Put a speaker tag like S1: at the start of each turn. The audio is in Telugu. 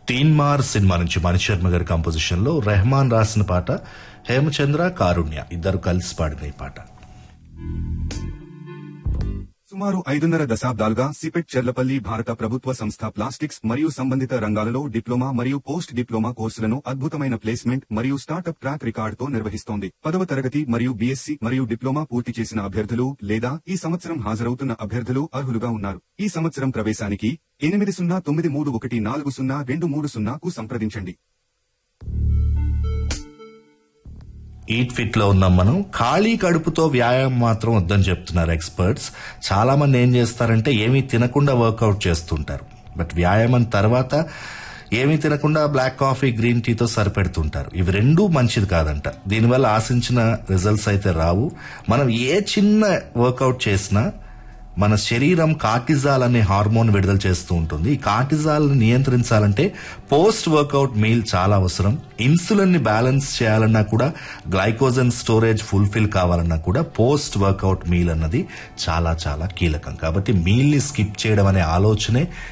S1: తీన్మార్ సినిమా నుంచి మణిశర్మ గారి కంపోజిషన్ లో రెహమాన్ రాసిన పాట హేమచంద్ర కారుణ్య ఇద్దరు కలిసి పాడిన ఈ పాట
S2: సుమారు ఐదున్నర దశాబ్దాలుగా సిపెట్ చెర్లపల్లి భారత ప్రభుత్వ సంస్థ ప్లాస్టిక్స్ మరియు సంబంధిత రంగాలలో డిప్లొమా మరియు పోస్ట్ డిప్లొమా కోర్సులను అద్భుతమైన ప్లేస్మెంట్ మరియు స్టార్టప్ ట్రాక్ రికార్డుతో నిర్వహిస్తోంది పదవ తరగతి మరియు బీఎస్సీ మరియు డిప్లొమా పూర్తి చేసిన అభ్యర్థులు లేదా ఈ సంవత్సరం హాజరవుతున్న అభ్యర్థులు అర్హులుగా ఉన్నారు ఈ సంవత్సరం ప్రవేశానికి ఎనిమిది సున్నా తొమ్మిది మూడు ఒకటి నాలుగు సున్నా రెండు మూడు సున్నాకు సంప్రదించండి
S1: ఈట్ ఫిట్ లో ఉన్నాం మనం ఖాళీ కడుపుతో వ్యాయామం మాత్రం వద్దని చెప్తున్నారు ఎక్స్పర్ట్స్ చాలా మంది ఏం చేస్తారంటే ఏమీ తినకుండా వర్కౌట్ చేస్తుంటారు బట్ వ్యాయామం తర్వాత ఏమీ తినకుండా బ్లాక్ కాఫీ గ్రీన్ టీతో సరిపెడుతుంటారు ఇవి రెండూ మంచిది కాదంట దీనివల్ల ఆశించిన రిజల్ట్స్ అయితే రావు మనం ఏ చిన్న వర్కౌట్ చేసినా మన శరీరం కార్టిజాల్ అనే హార్మోన్ విడుదల చేస్తూ ఉంటుంది ఈ కార్టిజాల్ నియంత్రించాలంటే పోస్ట్ వర్కౌట్ మీల్ చాలా అవసరం ఇన్సులిన్ ని బ్యాలెన్స్ చేయాలన్నా కూడా గ్లైకోజన్ స్టోరేజ్ ఫుల్ఫిల్ కావాలన్నా కూడా పోస్ట్ వర్కౌట్ మీల్ అన్నది చాలా చాలా కీలకం కాబట్టి మీల్ ని స్కిప్ చేయడం అనే ఆలోచనే